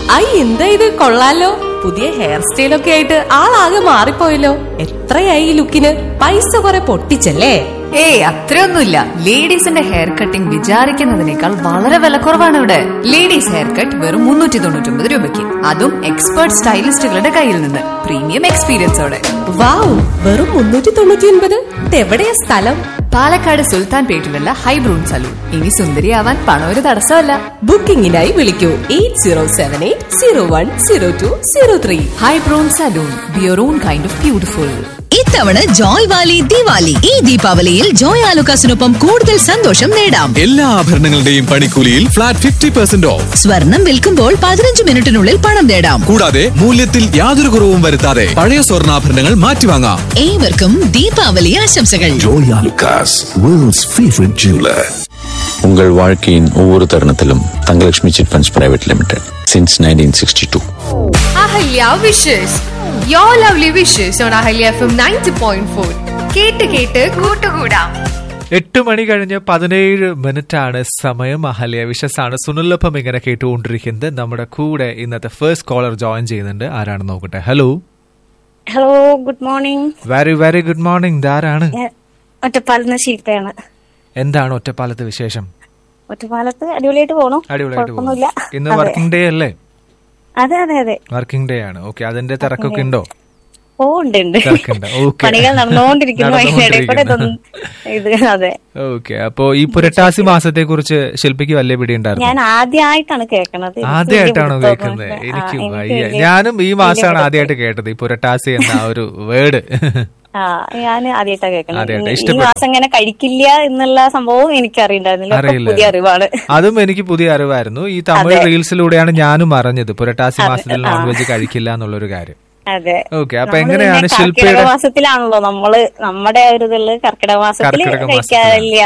I എന്താ ഇത് കൊള്ളാലോ പുതിയ ഹെയർ സ്റ്റൈലൊക്കെ ആയിട്ട് ആളാകെ മാറിപ്പോയല്ലോ എത്രയായി ഈ ലുക്കിന് പൈസ കുറെ പൊട്ടിച്ചല്ലേ ഏയ് അത്രയൊന്നുമില്ല ലേഡീസിന്റെ ഹെയർ കട്ടിംഗ് വിചാരിക്കുന്നതിനേക്കാൾ വളരെ വിലക്കുറവാണ് ഇവിടെ ലേഡീസ് ഹെയർ കട്ട് വെറും മുന്നൂറ്റി തൊണ്ണൂറ്റി ഒമ്പത് രൂപയ്ക്ക് അതും എക്സ്പേർട്ട് സ്റ്റൈലിസ്റ്റുകളുടെ കയ്യിൽ നിന്ന് പ്രീമിയം എക്സ്പീരിയൻസോടെ വാവ് വെറും മുന്നൂറ്റി തൊണ്ണൂറ്റി ഒൻപത് ഇതെവിടെയാ സ്ഥലം പാലക്കാട് സുൽത്താൻ പേട്ടിലുള്ള ഹൈബ്രൂൺ സലൂൺ ഇനി സുന്ദരിയാവാൻ പണം ഒരു തടസ്സമല്ല ബുക്കിംഗിനായി വിളിക്കൂ eight zero seven eight zero one zero two zero three ഹൈബ്രൂൺ salon be your own kind of beautiful ഇത്തവണ ജോയ് വാലി ദിവാലി ഈ ദീപാവലിയിൽ ജോയ് ആലുക്കാസിനൊപ്പം കൂടുതൽ സന്തോഷം നേടാം എല്ലാ ആഭരണങ്ങളുടെയും പണിക്കൂലിയിൽ ഫ്ലാറ്റ് ഫിഫ്റ്റി പെർസെന്റ് ഓഫ് സ്വർണം വിൽക്കുമ്പോൾ പതിനഞ്ച് മിനിറ്റിനുള്ളിൽ പണം നേടാം കൂടാതെ മൂല്യത്തിൽ യാതൊരു കുറവും വരുത്താതെ പഴയ സ്വർണ്ണാഭരണങ്ങൾ മാറ്റിവാങ്ങാം ഏവർക്കും ദീപാവലി ആശംസകൾ Joy Alucas, world's favorite jeweler. உங்கள் வாழ்க்கையின் ஒவ்வொரு தருணத்திலும் Thangalakshmi chit funds private limited since nineteen sixty two Ahalya wishes yo lovely wishes on Ahalya F M ninety point four കേട്ട് കേട്ട് കൂട്ടുകൂടാം എട്ട് മണി കഴിഞ്ഞ് പതിനേഴ് മിനിറ്റ് ആണ് സമയം അഹല്യ വിശസാണ് സുനിലൊപ്പം ഇങ്ങനെ കേട്ടുകൊണ്ടിരിക്കുന്നത് നമ്മുടെ കൂടെ ഇന്നത്തെ ഫസ്റ്റ് കോളർ ജോയിൻ ചെയ്യുന്നുണ്ട് ആരാണെന്ന് നോക്കട്ടെ hello hello good morning very very good morning ഇതാരാണ് ഒറ്റപ്പാലത്ത് ശില്പയാണ് എന്താണ് ഒറ്റപ്പാലത്ത് വിശേഷം ഒറ്റപ്പാലത്ത് അടിപൊളിയായിട്ട് പോണു അടിപൊളിയായിട്ട് പോകുന്നു കുഴപ്പമൊന്നുമില്ല ഇന്ന് അതെ. വർക്കിംഗ് ഡേ അല്ലേ അതെ അതെ അതെ വർക്കിംഗ് ഡേ ആണ് ഓക്കെ അതിന്റെ തിരക്കൊക്കെ ഉണ്ടോ ഓ ഉണ്ട് ഉണ്ട് തിരക്കുണ്ട് ഓക്കെ പണികൾ നടന്നുകൊണ്ടിരിക്കുന്നു അതിനിടെ കൂടെ ഇതൊന്നും ഇത് അതെ ഓക്കെ അപ്പോ ഈ പുരട്ടാസി മാസത്തെ കുറിച്ച് ശില്പിക്ക് വലിയ പിടി ഉണ്ടായിരുന്നു ഞാൻ ആദ്യമായിട്ടാണ് കേൾക്കണത് എനിക്ക് ആദ്യമായിട്ടാണോ വലിയ കേൾക്കുന്നത് പിടുത്തമൊന്നുമില്ല. ആ, എനിക്ക് എനിക്ക് വയ്യ വലിയ- ഞാനും ഈ വലിയ മാസമാണ് പിടുത്തം. ആദ്യമായിട്ട് കേട്ടത് ഈ പുരട്ടാസി എന്ന ആ ഒരു വേർഡ് ആ ഞാൻ ആദ്യമായിട്ടാണ് കേൾക്കണത് ആദ്യമായിട്ടാ. ഈ ഇഷ്ടപ്പെട്ടു. മാസം ഇങ്ങനെ കഴിക്കില്ല എന്നുള്ള സംഭവം എനിക്ക് അറിയണ്ടായിരുന്നില്ല ഒക്കെ അറിയില്ല പുതിയ അറിവാണ് അതും എനിക്ക് പുതിയ അറിവായിരുന്നു ഈ തമിഴ് അതെ. റീൽസിലൂടെയാണ് ഞാനും അറിഞ്ഞത് പുരട്ടാസി അതെ, മാസത്തിൽ ആ. നോൺ വെജ് കഴിക്കില്ല എന്നുള്ളൊരു കാര്യം അതെ ഓക്കെ അപ്പൊ നമ്മള് എങ്ങനെയാണ് പിന്നെ ശില്പയുടെ കർക്കിടക മാസത്തിലാണല്ലോ നമ്മള് നമ്മുടെ ഒരു ഇതില് കർക്കിടക മാസത്തിൽ കർക്കിടക മാസത്തിലാണ്. കഴിക്കാറില്ല